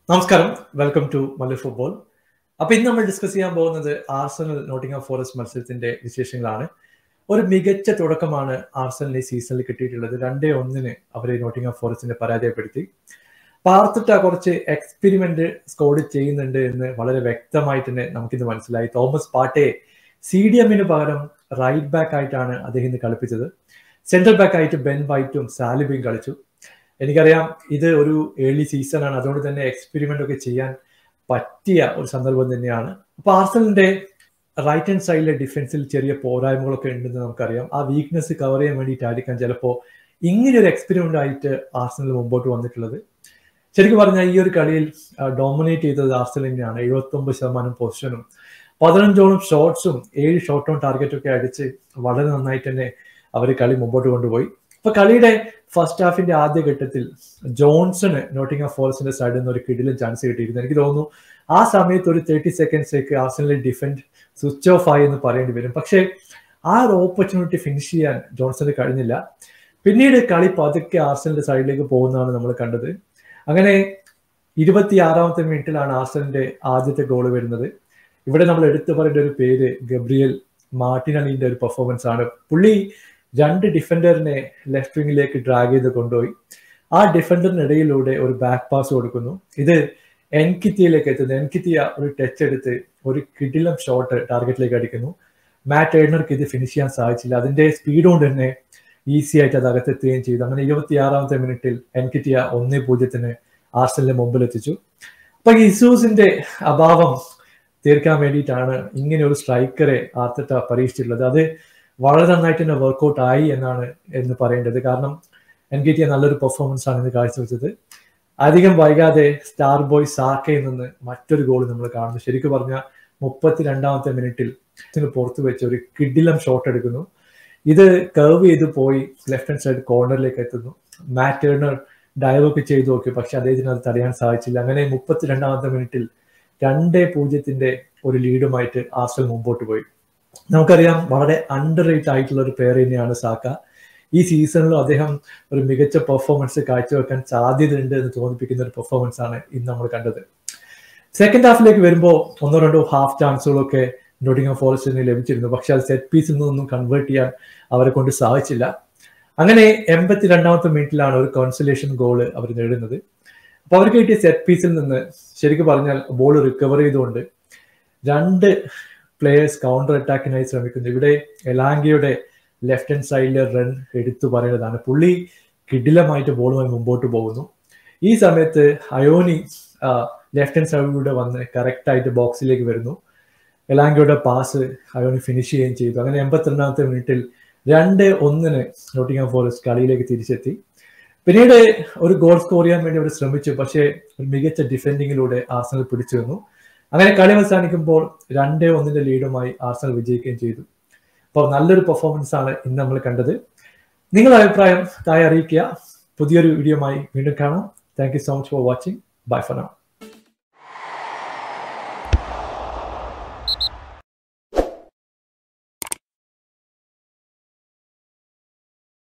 നമസ്കാരം welcome to Mallu football അപ്പൊ ഇന്ന് നമ്മൾ ഡിസ്കസ് ചെയ്യാൻ പോകുന്നത് ആർസണൽ നോട്ടിംഗം ഫോറസ്റ്റ് മത്സരത്തിന്റെ വിശേഷങ്ങളാണ് ഒരു മികച്ച തുടക്കമാണ് ആർസണൽ ഈ സീസണിൽ കിട്ടിയിട്ടുള്ളത് രണ്ടേ ഒന്നിന് അവരെ നോട്ടിംഗം ഫോറസ്റ്റിനെ പരാജയപ്പെടുത്തി പാർത്തിട്ട കുറച്ച് എക്സ്പെരിമെന്റ് സ്കോഡ് ചെയ്യുന്നുണ്ട് എന്ന് വളരെ വ്യക്തമായിട്ട് തന്നെ നമുക്കിന്ന് മനസ്സിലായി തോമസ് പാട്ടെ സി ഡി എമ്മിന് പകരം റൈറ്റ് ബാക്ക് ആയിട്ടാണ് അദ്ദേഹം ഇന്ന് കളിപ്പിച്ചത് സെൻട്രൽ ബാക്ക് ആയിട്ട് ബെൻ വൈറ്റും സാലിബയും കളിച്ചു എനിക്കറിയാം ഇത് ഒരു ഏർലി സീസൺ ആണ് അതുകൊണ്ട് തന്നെ എക്സ്പെരിമെന്റ് ഒക്കെ ചെയ്യാൻ പറ്റിയ ഒരു സന്ദർഭം തന്നെയാണ് അപ്പൊ ആർസലിന്റെ റൈറ്റ് ഹാൻഡ് സൈഡിലെ ഡിഫൻസിൽ ചെറിയ പോരായ്മകളൊക്കെ ഉണ്ടെന്ന് നമുക്കറിയാം ആ വീക്ക്നെസ് കവർ ചെയ്യാൻ വേണ്ടിയിട്ടായിരിക്കാം ചിലപ്പോൾ ഇങ്ങനെ ഒരു എക്സ്പെരിമെന്റ് ആയിട്ട് ആർസനൽ മുമ്പോട്ട് വന്നിട്ടുള്ളത് ശരിക്കും പറഞ്ഞാൽ ഈ ഒരു കളിയിൽ ഡോമിനേറ്റ് ചെയ്തത് ആർസനൽ തന്നെയാണ് എഴുപത്തി ഒമ്പത് ശതമാനം പൊസിഷനും പതിനഞ്ചോളം ഷോട്ട്സും ഏഴ് ഷോട്ട് ഓൺ ടാർഗറ്റ് ഒക്കെ അടിച്ച് വളരെ നന്നായിട്ട് തന്നെ അവർ കളി മുമ്പോട്ട് കൊണ്ടുപോയി അപ്പൊ കളിയുടെ ഫസ്റ്റ് ഹാഫിന്റെ ആദ്യ ഘട്ടത്തിൽ ജോൺസണ് നോട്ടിംഗ് ഫോറസ്റ്റിന്റെ സൈഡിൽ നിന്ന് ഒരു കിടിലും ചാൻസ് കിട്ടിയിരുന്നു എനിക്ക് തോന്നുന്നു ആ സമയത്ത് ഒരു തേർട്ടി സെക്കൻഡ്സേക്ക് ആർസനലിൽ ഡിഫൻഡ് സ്വിച്ച് ഓഫ് ആയി എന്ന് പറയേണ്ടി വരും പക്ഷേ ആ ഒരു ഓപ്പർച്യൂണിറ്റി ഫിനിഷ് ചെയ്യാൻ ജോൺസന് കഴിഞ്ഞില്ല പിന്നീട് കളി പതുക്കെ ആർസനലിന്റെ സൈഡിലേക്ക് പോകുന്നതാണ് നമ്മൾ കണ്ടത് അങ്ങനെ ഇരുപത്തി ആറാമത്തെ മിനിറ്റിലാണ് ആർസനലിന്റെ ആദ്യത്തെ ഗോൾ വരുന്നത് ഇവിടെ നമ്മൾ എടുത്തു പറയേണ്ട ഒരു പേര് ഗബ്രിയൽ മാർട്ടിനലിന്റെ ഒരു പെർഫോമൻസ് ആണ് പുള്ളി രണ്ട് ഡിഫൻഡറിനെ ലെഫ്റ്റ് വിങ്ങിലേക്ക് ഡ്രാഗ് ചെയ്ത് കൊണ്ടുപോയി ആ ഡിഫൻഡറിനിടയിലൂടെ ഒരു ബാക്ക് പാസ് കൊടുക്കുന്നു ഇത് എൻകിത്തിയിലേക്ക് എത്തുന്നു എൻകിത്തിയ ഒരു ടച്ച് എടുത്ത് ഒരു കിടിലം ഷോട്ട് ടാർഗറ്റിലേക്ക് അടിക്കുന്നു മാറ്റ് ഏണർക്ക് ഇത് ഫിനിഷ് ചെയ്യാൻ സാധിച്ചില്ല അതിന്റെ സ്പീഡ് കൊണ്ട് തന്നെ ഈസി ആയിട്ട് അത് അകത്തെത്തുകയും ചെയ്തു അങ്ങനെ ഇരുപത്തി ആറാമത്തെ മിനിറ്റിൽ എൻകിറ്റിയ ഒന്നേ പൂജ്യത്തിന് ആർസലിന്റെ മുമ്പിൽ എത്തിച്ചു അപ്പൊ ഇസൂസിന്റെ അഭാവം തീർക്കാൻ വേണ്ടിയിട്ടാണ് ഇങ്ങനെ ഒരു സ്ട്രൈക്കറെ ആർത്തിട്ട പരീക്ഷിച്ചിട്ടുള്ളത് അത് വളരെ നന്നായിട്ട് തന്നെ വർക്കൗട്ട് ആയി എന്നാണ് എന്ന് പറയേണ്ടത് കാരണം എൻകിറ്റിയ നല്ലൊരു പെർഫോമൻസ് ആണ് ഇന്ന് കാഴ്ചവെച്ചത് അധികം വൈകാതെ സ്റ്റാർ ബോയ് സാക്കയിൽ നിന്ന് മറ്റൊരു ഗോൾ നമ്മൾ കാണുന്നു ശരിക്കും പറഞ്ഞാൽ മുപ്പത്തി രണ്ടാമത്തെ മിനിറ്റിൽ പുറത്തു വെച്ച് ഒരു കിഡിലം ഷോട്ട് എടുക്കുന്നു ഇത് കർവ് ചെയ്ത് പോയി ലെഫ്റ്റ് ഹാൻഡ് സൈഡ് കോർണറിലേക്ക് എത്തുന്നു മാറ്റ് ടേണർ ഡൈവ് ഒക്കെ ചെയ്തു നോക്കി പക്ഷെ അദ്ദേഹത്തിന് അത് തടയാൻ സാധിച്ചില്ല അങ്ങനെ മുപ്പത്തിരണ്ടാമത്തെ മിനിറ്റിൽ രണ്ടേ പൂജ്യത്തിന്റെ ഒരു ലീഡുമായിട്ട് ആർസൽ മുമ്പോട്ട് പോയി നമുക്കറിയാം വളരെ അണ്ടർ റേറ്റ് ആയിട്ടുള്ള ഒരു പ്ലെയർ തന്നെയാണ് സാക്ക ഈ സീസണിലും അദ്ദേഹം ഒരു മികച്ച പെർഫോമൻസ് കാഴ്ചവെക്കാൻ സാധ്യതയുണ്ട് എന്ന് തോന്നിപ്പിക്കുന്ന ഒരു പെർഫോമൻസ് ആണ് ഇന്ന് നമ്മൾ കണ്ടത് സെക്കൻഡ് ഹാഫിലേക്ക് വരുമ്പോൾ ഒന്നോ രണ്ടോ ഹാഫ് ചാൻസുകളൊക്കെ നോട്ടിംഗം ഫോറസ്റ്റിന് ലഭിച്ചിരുന്നു പക്ഷെ അത് സെറ്റ് പീസിൽ നിന്നൊന്നും കൺവേർട്ട് ചെയ്യാൻ അവരെ കൊണ്ട് സാധിച്ചില്ല അങ്ങനെ എൺപത്തി രണ്ടാമത്തെ മിനിറ്റിലാണ് ഒരു കോൺസലേഷൻ ഗോള് അവർ നേടുന്നത് അപ്പൊ അവർക്ക് കിട്ടിയ സെറ്റ് പീസിൽ നിന്ന് ശരിക്കും പറഞ്ഞാൽ ബോൾ റിക്കവർ ചെയ്തുകൊണ്ട് രണ്ട് പ്ലേയേഴ്സ് കൗണ്ടർ അറ്റാക്കിനായി ശ്രമിക്കുന്നു ഇവിടെ എലാങ്കിയുടെ ലെഫ്റ്റ് ഹാൻഡ് സൈഡിലെ റൺ എടുത്തു പറയുന്നതാണ് പുള്ളി കിടിലമായിട്ട് ബോളുമായി മുമ്പോട്ട് പോകുന്നു ഈ സമയത്ത് അയോനി ലെഫ്റ്റ് ഹാൻഡ് സൈഡിലൂടെ വന്ന് കറക്റ്റ് ആയിട്ട് ബോക്സിലേക്ക് വരുന്നു എലാങ്കിയുടെ പാസ് അയോണി ഫിനിഷ് ചെയ്യുകയും ചെയ്തു അങ്ങനെ എൺപത്തിരണ്ടാമത്തെ മിനിറ്റിൽ രണ്ട് ഒന്നിന് നോട്ടിംഗം ഫോറസ്റ്റ് കളിയിലേക്ക് തിരിച്ചെത്തി പിന്നീട് ഒരു ഗോൾ സ്കോർ ചെയ്യാൻ വേണ്ടി അവർ ശ്രമിച്ചു പക്ഷേ ഒരു മികച്ച ഡിഫെൻഡിങ്ങിലൂടെ ആർസണൽ പിടിച്ചു വന്നു അങ്ങനെ കളി അവസാനിക്കുമ്പോൾ രണ്ടേ ഒന്നിന്റെ ലീഡുമായി ആർസണൽ വിജയിക്കുകയും ചെയ്തു അപ്പോൾ നല്ലൊരു പെർഫോമൻസ് ആണ് ഇന്ന് നമ്മൾ കണ്ടത് നിങ്ങളുടെ അഭിപ്രായം താഴെ അറിയിക്കുക പുതിയൊരു വീഡിയോയുമായി വീണ്ടും കാണാം thank you so much for watching bye for now